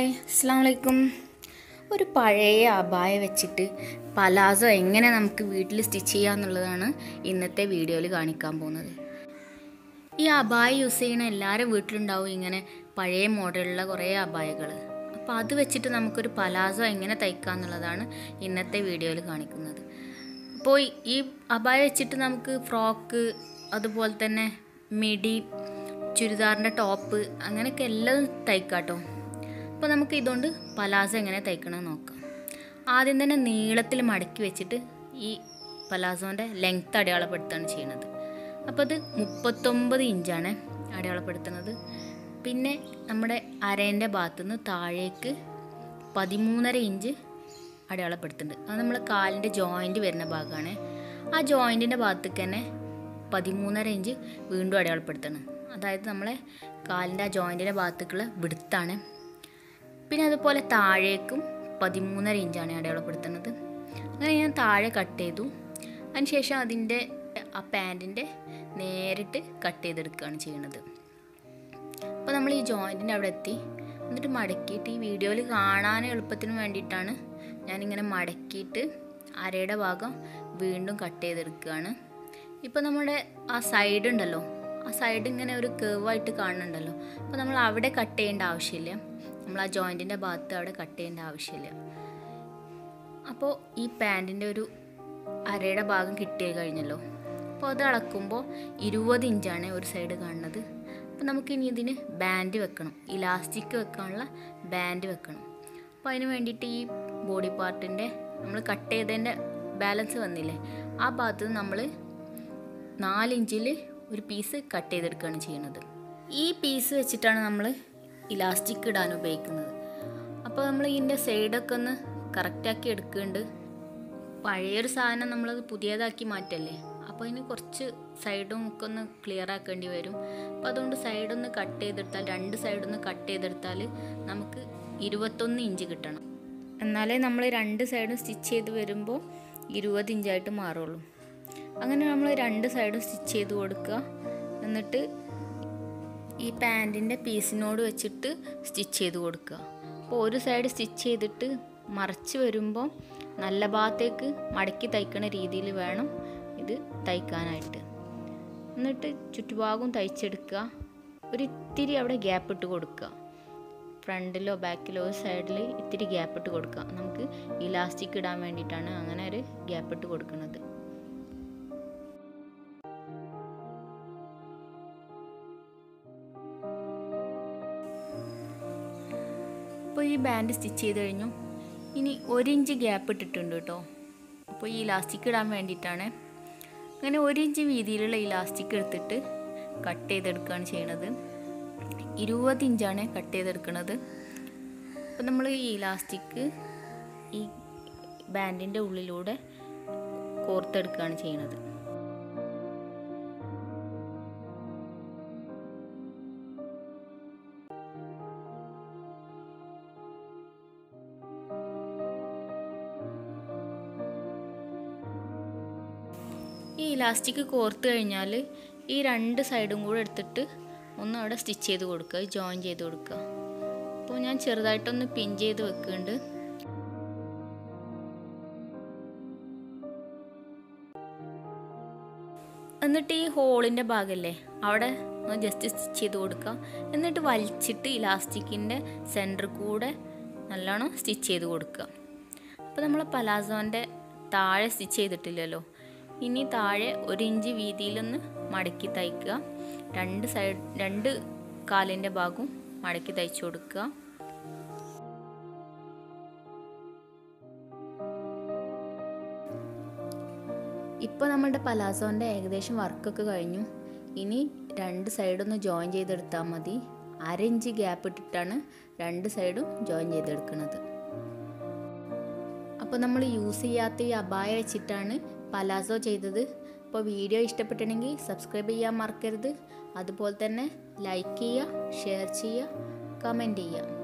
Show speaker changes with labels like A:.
A: hi അസ്സാം വലൈക്കും ഒരു പഴയ അബായ വെച്ചിട്ട് പലാസോ എങ്ങനെ നമുക്ക് വീട്ടിൽ സ്റ്റിച്ച് ചെയ്യാന്നുള്ളതാണ് ഇന്നത്തെ വീഡിയോയിൽ കാണിക്കാൻ പോകുന്നത് ഈ അബായ യൂസ് ചെയ്യുന്ന എല്ലാവരും വീട്ടിലുണ്ടാവും ഇങ്ങനെ പഴയ മോഡലുള്ള കുറേ അബായകൾ അപ്പോൾ അത് വെച്ചിട്ട് നമുക്കൊരു പലാസോ എങ്ങനെ തയ്ക്കാം എന്നുള്ളതാണ് ഇന്നത്തെ വീഡിയോയിൽ കാണിക്കുന്നത് അപ്പോൾ ഈ അബായ വെച്ചിട്ട് നമുക്ക് ഫ്രോക്ക് അതുപോലെ തന്നെ മിഡി ചുരിദാറിൻ്റെ ടോപ്പ് അങ്ങനെയൊക്കെ എല്ലാം തയ്ക്കാം കേട്ടോ അപ്പോൾ നമുക്ക് ഇതുകൊണ്ട് പലാസോ എങ്ങനെ തയ്ക്കണമെന്ന് നോക്കാം ആദ്യം തന്നെ നീളത്തിൽ മടക്കി വെച്ചിട്ട് ഈ പലാസോൻ്റെ ലെങ്ത്ത് അടയാളപ്പെടുത്തുകയാണ് ചെയ്യുന്നത് അപ്പോൾ അത് മുപ്പത്തൊമ്പത് ഇഞ്ചാണ് അടയാളപ്പെടുത്തുന്നത് പിന്നെ നമ്മുടെ അരേൻ്റെ ഭാഗത്തുനിന്ന് താഴേക്ക് പതിമൂന്നര ഇഞ്ച് അടയാളപ്പെടുത്തുന്നുണ്ട് അത് നമ്മൾ കാലിൻ്റെ ജോയിൻ്റ് വരുന്ന ഭാഗമാണ് ആ ജോയിൻറ്റിൻ്റെ ഭാഗത്തേക്ക് തന്നെ പതിമൂന്നര ഇഞ്ച് വീണ്ടും അടയാളപ്പെടുത്തണം അതായത് നമ്മളെ കാലിൻ്റെ ആ ജോയിൻറ്റിൻ്റെ ഭാഗത്തേക്കുള്ള വിടുത്താണ് പിന്നെ അതുപോലെ താഴേക്കും പതിമൂന്നര ഇഞ്ചാണ് അടയാളപ്പെടുത്തുന്നത് അങ്ങനെ ഞാൻ താഴെ കട്ട് ചെയ്തു അതിനുശേഷം അതിൻ്റെ ആ പാൻറ്റിൻ്റെ നേരിട്ട് കട്ട് ചെയ്തെടുക്കുകയാണ് ചെയ്യുന്നത് അപ്പോൾ നമ്മൾ ഈ ജോയിൻറ്റിൻ്റെ അവിടെ എത്തി എന്നിട്ട് മടക്കിയിട്ട് ഈ വീഡിയോയിൽ കാണാൻ എളുപ്പത്തിന് വേണ്ടിയിട്ടാണ് ഞാനിങ്ങനെ മടക്കിയിട്ട് അരയുടെ ഭാഗം വീണ്ടും കട്ട് ചെയ്തെടുക്കുകയാണ് ഇപ്പോൾ നമ്മുടെ ആ സൈഡ് ഉണ്ടല്ലോ ആ സൈഡ് ഇങ്ങനെ ഒരു കേവായിട്ട് കാണുന്നുണ്ടല്ലോ അപ്പോൾ നമ്മൾ അവിടെ കട്ട് ചെയ്യേണ്ട ആവശ്യമില്ല നമ്മൾ ആ ജോയിൻറ്റിൻ്റെ ഭാഗത്ത് അവിടെ കട്ട് ചെയ്യേണ്ട ആവശ്യമില്ല അപ്പോൾ ഈ പാൻറ്റിൻ്റെ ഒരു അരയുടെ ഭാഗം കിട്ടിയ കഴിഞ്ഞല്ലോ അപ്പോൾ അത് അളക്കുമ്പോൾ ഇരുപത് ഇഞ്ചാണ് ഒരു സൈഡ് കാണുന്നത് അപ്പോൾ നമുക്കിനി ഇതിന് ബാൻഡ് വെക്കണം ഇലാസ്റ്റിക് വെക്കാനുള്ള ബാൻഡ് വെക്കണം അപ്പോൾ അതിന് വേണ്ടിയിട്ട് ഈ ബോഡി പാർട്ടിൻ്റെ നമ്മൾ കട്ട് ചെയ്തതിൻ്റെ ബാലൻസ് വന്നില്ലേ ആ ഭാഗത്ത് നമ്മൾ നാലിഞ്ചിൽ ഒരു പീസ് കട്ട് ചെയ്തെടുക്കുകയാണ് ചെയ്യുന്നത് ഈ പീസ് വെച്ചിട്ടാണ് നമ്മൾ ഇലാസ്റ്റിക് ഇടാൻ ഉപയോഗിക്കുന്നത് അപ്പോൾ നമ്മൾ ഇതിൻ്റെ സൈഡൊക്കെ ഒന്ന് കറക്റ്റാക്കി എടുക്കുന്നുണ്ട് പഴയൊരു സാധനം നമ്മളത് പുതിയതാക്കി മാറ്റല്ലേ അപ്പോൾ അതിന് കുറച്ച് സൈഡും ഒക്കെ ഒന്ന് ക്ലിയർ ആക്കേണ്ടി വരും അപ്പോൾ അതുകൊണ്ട് സൈഡൊന്ന് കട്ട് ചെയ്തെടുത്താൽ രണ്ട് സൈഡൊന്ന് കട്ട് ചെയ്തെടുത്താൽ നമുക്ക് ഇരുപത്തൊന്ന് ഇഞ്ച് കിട്ടണം എന്നാലേ നമ്മൾ രണ്ട് സൈഡും സ്റ്റിച്ച് ചെയ്ത് വരുമ്പോൾ ഇരുപത് ഇഞ്ചായിട്ട് മാറുള്ളൂ അങ്ങനെ നമ്മൾ രണ്ട് സൈഡും സ്റ്റിച്ച് ചെയ്ത് കൊടുക്കുക എന്നിട്ട് ഈ പാൻറ്റിൻ്റെ പീസിനോട് വെച്ചിട്ട് സ്റ്റിച്ച് ചെയ്ത് കൊടുക്കുക അപ്പോൾ ഒരു സൈഡ് സ്റ്റിച്ച് ചെയ്തിട്ട് മറിച്ച് വരുമ്പോൾ നല്ല ഭാഗത്തേക്ക് മടക്കി തയ്ക്കണ രീതിയിൽ വേണം ഇത് തയ്ക്കാനായിട്ട് എന്നിട്ട് ചുറ്റുഭാഗവും തയ്ച്ചെടുക്കുക ഒരു ഇത്തിരി അവിടെ ഗ്യാപ്പ് ഇട്ട് കൊടുക്കുക ഫ്രണ്ടിലോ ബാക്കിലോ ഒരു സൈഡിൽ ഇത്തിരി ഗ്യാപ്പ് ഇട്ട് കൊടുക്കുക നമുക്ക് ഇലാസ്റ്റിക് ഇടാൻ വേണ്ടിയിട്ടാണ് അങ്ങനെ ഒരു ഗ്യാപ്പ് ഇട്ട് കൊടുക്കുന്നത് അപ്പോൾ ഈ ബാൻഡ് സ്റ്റിച്ച് ചെയ്ത് കഴിഞ്ഞു ഇനി ഒരു ഇഞ്ച് ഗ്യാപ്പ് ഇട്ടിട്ടുണ്ട് കേട്ടോ അപ്പോൾ ഈ ഇലാസ്റ്റിക് ഇടാൻ വേണ്ടിയിട്ടാണ് അങ്ങനെ ഒരു ഇഞ്ച് വീതിയിലുള്ള ഇലാസ്റ്റിക് എടുത്തിട്ട് കട്ട് ചെയ്തെടുക്കുകയാണ് ചെയ്യണത് ഇരുപത് ഇഞ്ചാണ് കട്ട് ചെയ്തെടുക്കുന്നത് അപ്പോൾ നമ്മൾ ഈ ഇലാസ്റ്റിക് ഈ ബാൻഡിൻ്റെ ഉള്ളിലൂടെ കോർത്തെടുക്കുകയാണ് ചെയ്യണത് ഈ ഇലാസ്റ്റിക് കോർത്ത് കഴിഞ്ഞാൽ ഈ രണ്ട് സൈഡും കൂടെ എടുത്തിട്ട് ഒന്ന് അവിടെ സ്റ്റിച്ച് ചെയ്ത് കൊടുക്കുക ജോയിൻ ചെയ്ത് കൊടുക്കുക അപ്പോൾ ഞാൻ ചെറുതായിട്ടൊന്ന് പിൻ ചെയ്ത് വെക്കുന്നുണ്ട് എന്നിട്ട് ഈ ഹോളിൻ്റെ ഭാഗമല്ലേ അവിടെ ഒന്ന് ജസ്റ്റ് സ്റ്റിച്ച് ചെയ്ത് കൊടുക്കുക എന്നിട്ട് വലിച്ചിട്ട് ഇലാസ്റ്റിക്കിൻ്റെ സെൻറ്റർ കൂടെ നല്ലോണം സ്റ്റിച്ച് ചെയ്ത് കൊടുക്കുക അപ്പോൾ നമ്മൾ പലാസോൻ്റെ താഴെ സ്റ്റിച്ച് ചെയ്തിട്ടില്ലല്ലോ ഇനി താഴെ ഒരു ഇഞ്ച് വീതിയിലൊന്ന് മടക്കി തയ്ക്കുക രണ്ട് സൈഡ് രണ്ട് കാലിൻ്റെ ഭാഗവും മടക്കി തയ്ച്ചു കൊടുക്കുക ഇപ്പോൾ നമ്മുടെ പലാസോൻ്റെ ഏകദേശം വർക്കൊക്കെ കഴിഞ്ഞു ഇനി രണ്ട് സൈഡൊന്ന് ജോയിൻ ചെയ്തെടുത്താൽ മതി അര ഇഞ്ച് ഗ്യാപ്പ് ഇട്ടിട്ടാണ് രണ്ട് സൈഡും ജോയിൻ ചെയ്തെടുക്കുന്നത് അപ്പോൾ നമ്മൾ യൂസ് ചെയ്യാത്ത ഈ അബായ വെച്ചിട്ടാണ് പലാസോ ചെയ്തത് അപ്പോൾ വീഡിയോ ഇഷ്ടപ്പെട്ടിട്ടുണ്ടെങ്കിൽ സബ്സ്ക്രൈബ് ചെയ്യാൻ മറക്കരുത് അതുപോലെ തന്നെ ലൈക്ക് ചെയ്യുക ഷെയർ ചെയ്യുക കമൻറ്റ് ചെയ്യുക